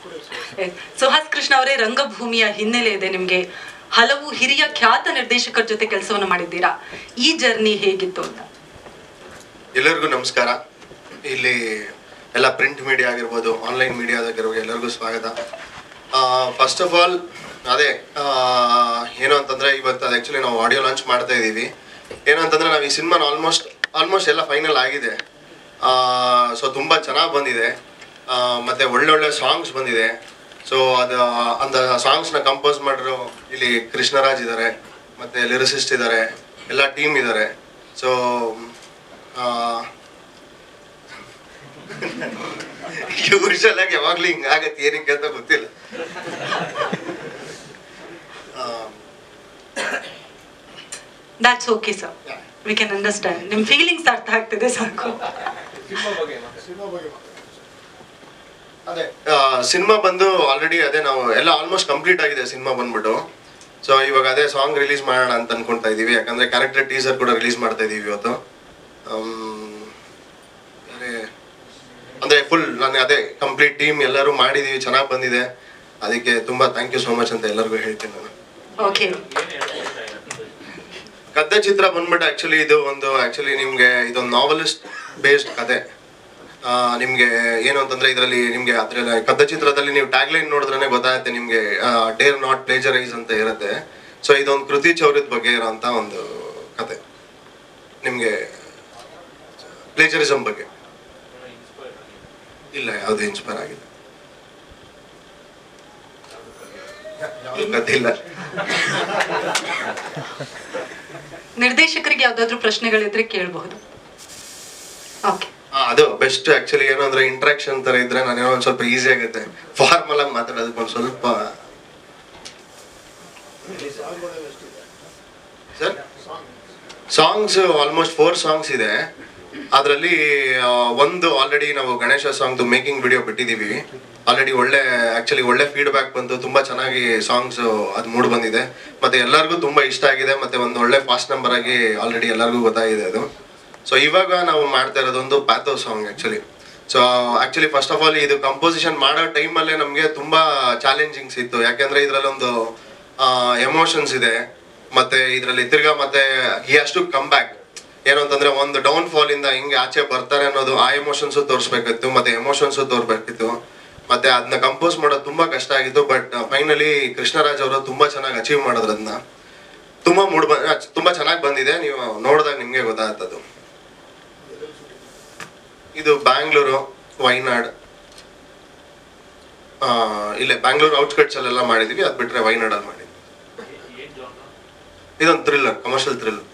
ಸುಹಾಸ್ ಕೃಷ್ಣ ಅವರೇ ರಂಗಭೂಮಿಯ ಹಿನ್ನೆಲೆ ಇದೆ ನಿಮ್ಗೆ ಹಲವು ಹಿರಿಯ ಖ್ಯಾತ ನಿರ್ದೇಶಕರ ಜೊತೆ ಕೆಲಸವನ್ನು ಮಾಡಿದ್ದೀರಾ ಈ ಜರ್ನಿ ಹೇಗಿತ್ತು ಅಂತ ಎಲ್ಲರಿಗೂ ನಮಸ್ಕಾರ ಇಲ್ಲಿ ಎಲ್ಲ ಪ್ರಿಂಟ್ ಮೀಡಿಯಾ ಆಗಿರ್ಬೋದು ಆನ್ಲೈನ್ ಮೀಡಿಯಾದಾಗಿರ್ಬೋದು ಎಲ್ಲರಿಗೂ ಸ್ವಾಗತ ಫಸ್ಟ್ ಆಫ್ ಆಲ್ ಅದೇ ಆ, ಏನು ಅಂತಂದ್ರೆ ಇವತ್ತು ಅದು ಆ್ಯಕ್ಚುಲಿ ನಾವು ಆಡಿಯೋ ಲಾಂಚ್ ಮಾಡ್ತಾ ಇದ್ದೀವಿ ಏನು ಅಂತಂದ್ರೆ ನಾವು ಈ ಸಿನಿಮಾನ ಆಲ್ಮೋಸ್ಟ್ ಆಲ್ಮೋಸ್ಟ್ ಎಲ್ಲ ಫೈನಲ್ ಆಗಿದೆ ಸೊ ತುಂಬ ಚೆನ್ನಾಗಿ ಬಂದಿದೆ ಆ, ಮತ್ತೆ ಒಳ್ಳೊಳ್ಳೆ ಸಾಂಗ್ಸ್ ಬಂದಿದೆ ಸೊ ಅದು ಅಂತ ಸಾಂಗ್ಸ್ನ ಕಂಪೋಸ್ ಮಾಡಿರೋ ಇಲ್ಲಿ ಕೃಷ್ಣರಾಜ್ ಇದ್ದಾರೆ ಮತ್ತೆ ಲಿರಿಸಿಸ್ಟ್ ಇದ್ದಾರೆ ಎಲ್ಲ ಟೀಮ್ ಇದ್ದಾರೆ ಸೊ ಯೂಶಲ್ ಆಗಿ ಯಾವಾಗ್ಲೂ ಹಿಂಗಾಗತ್ತೆ ಏನಕ್ಕೆ ಅಂತ ಗೊತ್ತಿಲ್ಲ ಆ, that's okay sir we can understand ನಿಮ್ ಫೀಲಿಂಗ್ಸ್ ಅರ್ಥ ಆಗ್ತಿದೆ ಸಾಕು ಅದೇ ಸಿನಿಮಾ ಬಂದು ಆಲ್ರೆಡಿ ಅದೇ ನಾವು ಎಲ್ಲ ಆಲ್ಮೋಸ್ಟ್ ಕಂಪ್ಲೀಟ್ ಆಗಿದೆ ಸಿನಿಮಾ ಬಂದ್ಬಿಟ್ಟು ಸೊ ಇವಾಗ ಅದೇ ಸಾಂಗ್ ರಿಲೀಸ್ ಮಾಡೋಣ ಅಂತ ಅನ್ಕೊಂತಾ ಇದೀವಿ ಯಾಕಂದ್ರೆ ಕ್ಯಾರೆಕ್ಟರ್ ಟೀಸರ್ ಕೂಡ ರಿಲೀಸ್ ಮಾಡ್ತಾ ಇದೀವಿ ಇವತ್ತು ಆಮ್, ಬೇರೆ ಅಂದ್ರೆ ಫುಲ್ ನಾನು ಅದೇ ಕಂಪ್ಲೀಟ್ ಟೀಮ್ ಎಲ್ಲರೂ ಮಾಡಿದೀವಿ ಚೆನ್ನಾಗಿ ಬಂದಿದೆ ಅದಕ್ಕೆ ತುಂಬಾ ಥ್ಯಾಂಕ್ ಯು ಸೋ ಮಚ್ ಅಂತ ಎಲ್ಲರಿಗೂ ಹೇಳ್ತೀನಿ ನಾನು ಓಕೆ ಕಥೆ ಚಿತ್ರ ಬಂದ್ಬಿಟ್ಟು ಆಕ್ಚುಲಿ ಇದು ಒಂದು ಆಕ್ಚುಲಿ ನಿಮ್ಗೆ ಇದೊಂದು ನಾವಲಿಸ್ಟ್ ಬೇಸ್ಡ್ ಕತೆ ಆ, ನಿಮ್ಗೆ ಏನು ಅಂತಂದ್ರೆ ಇದರಲ್ಲಿ ನಿಮ್ಗೆ ಅದ್ರಲ್ಲಿ ಕಥೆ ಚಿತ್ರದಲ್ಲಿ ನೀವು ಟ್ಯಾಗ್ಲೈನ್ ನೋಡಿದ್ರೆ ಗೊತ್ತಾಗುತ್ತೆ ನಿಮ್ಗೆ ಡೇರ್ ನಾಟ್ ಪ್ಲೇಜರೈಸ್ ಅಂತ ಇರುತ್ತೆ ಸೊ ಇದೊಂದು ಕೃತಿ ಚೌರ್ಯದ ಬಗ್ಗೆ ಇರೋಂಥ ಒಂದು ಕತೆ ನಿಮ್ಗೆ ಪ್ಲೇಜರಿಸಮ್ ಬಗ್ಗೆ ಇಲ್ಲ ಯಾವುದು ಇನ್ಸ್ಪೈರ್ ಆಗಿದೆ ಗೊತ್ತಿಲ್ಲ ನಿರ್ದೇಶಕರಿಗೆ ಯಾವ್ದಾದ್ರು ಪ್ರಶ್ನೆಗಳಿದ್ರೆ ಕೇಳಬಹುದು ಓಕೆ ಆ, ಅದು ಬೆಸ್ಟ್ ಆಕ್ಚುಲಿ ಏನೋ ಅಂದ್ರೆ ಇಂಟ್ರಾಕ್ಷನ್ ತರ ಇದ್ರೆ ನಾನೇನೋ ಒಂದ್ ಸ್ವಲ್ಪ ಈಸಿ ಆಗುತ್ತೆ ಫಾರ್ಮಲ್ ಆಗಿ ಮಾತಾಡೋದಕ್ಕೆ ಒಂದ್ ಸ್ವಲ್ಪ sir songs almost four songs ಇದೆ ಅದರಲ್ಲಿ ಒಂದು ಆಲ್ರೆಡಿ ನಾವು ಗಣೇಶ ಸಾಂಗ್ದು ಮೇಕಿಂಗ್ ವಿಡಿಯೋ ಬಿಟ್ಟಿದ್ದೀವಿ ಆಲ್ರೆಡಿ ಒಳ್ಳೆ ಆಕ್ಚುಲಿ ಒಳ್ಳೆ ಫೀಡ್ಬ್ಯಾಕ್ ಬಂತು ತುಂಬಾ ಚೆನ್ನಾಗಿ ಸಾಂಗ್ಸ್ ಅದು ಮೂಡ್ ಬಂದಿದೆ ಮತ್ತೆ ಎಲ್ಲರಿಗೂ ತುಂಬಾ ಇಷ್ಟ ಆಗಿದೆ ಮತ್ತೆ ಒಂದು ಒಳ್ಳೆ ಫಾಸ್ಟ್ ನಂಬರ್ ಆಗಿ ಆಲ್ರೆಡಿ ಎಲ್ಲರಿಗೂ ಗೊತ್ತಾಗಿದೆ ಅದು ಸೊ ಇವಾಗ ನಾವು ಮಾಡ್ತಾ ಇರೋದೊಂದು pathos song actually so actually first of all ಇದು ಕಂಪೋಸಿಷನ್ ಮಾಡೋ ಟೈಮಲ್ಲೇ ನಮಗೆ ತುಂಬಾ ಚಾಲೆಂಜಿಂಗ್ಸ್ ಇತ್ತು ಯಾಕಂದ್ರೆ ಇದರಲ್ಲಿ ಒಂದು ಎಮೋಷನ್ಸ್ ಇದೆ ಮತ್ತೆ ಇದರಲ್ಲಿ ತಿರ್ಗಾ ಮತ್ತೆ ಈ ಅಷ್ಟು ಕಮ್ ಬ್ಯಾಕ್ ಏನು ಅಂತಂದ್ರೆ ಒಂದು ಡೌನ್ ಫಾಲ್ ಇಂದ ಹಿಂಗೆ ಆಚೆ ಬರ್ತಾರೆ ಅನ್ನೋದು ಆ ಎಮೋಷನ್ಸ್ ತೋರಿಸ್ಬೇಕಿತ್ತು ಮತ್ತೆ ಎಮೋಷನ್ಸ್ ತೋರ್ಬೇಕಿತ್ತು ಮತ್ತೆ ಅದನ್ನ ಕಂಪೋಸ್ ಮಾಡೋದು ತುಂಬಾ ಕಷ್ಟ ಆಗಿತ್ತು ಬಟ್ ಫೈನಲಿ ಕೃಷ್ಣರಾಜ್ ಅವರು ತುಂಬಾ ಚೆನ್ನಾಗಿ ಅಚೀವ್ ಮಾಡಿದ್ರು ಅದನ್ನ ತುಂಬಾ ಮೂಡ್ ಬ ಆ, ತುಂಬಾ ಚೆನ್ನಾಗಿ ಬಂದಿದೆ ನೀವು ನೋಡಿದಾಗ ನಿಮ್ಗೆ ಗೊತ್ತಾಗ್ತದು ಇದು ಬ್ಯಾಂಗ್ಳೂರು ವೈನಾಡ್ ಆ, ಇಲ್ಲೇ ಬ್ಯಾಂಗ್ಳೂರು ಔಟ್ಸ್ಕಟ್ಸ್ ಅಲ್ಲೆಲ್ಲ ಮಾಡಿದ್ವಿ ಅದ್ ಬಿಟ್ರೆ ವೈನಾಡ್ ಅಲ್ಲಿ ಮಾಡಿದ್ವಿ ಇದೊಂದು ಥ್ರಿಲ್ಲರ್ ಕಮರ್ಷಿಯಲ್ ಥ್ರಿಲ್ಲರ್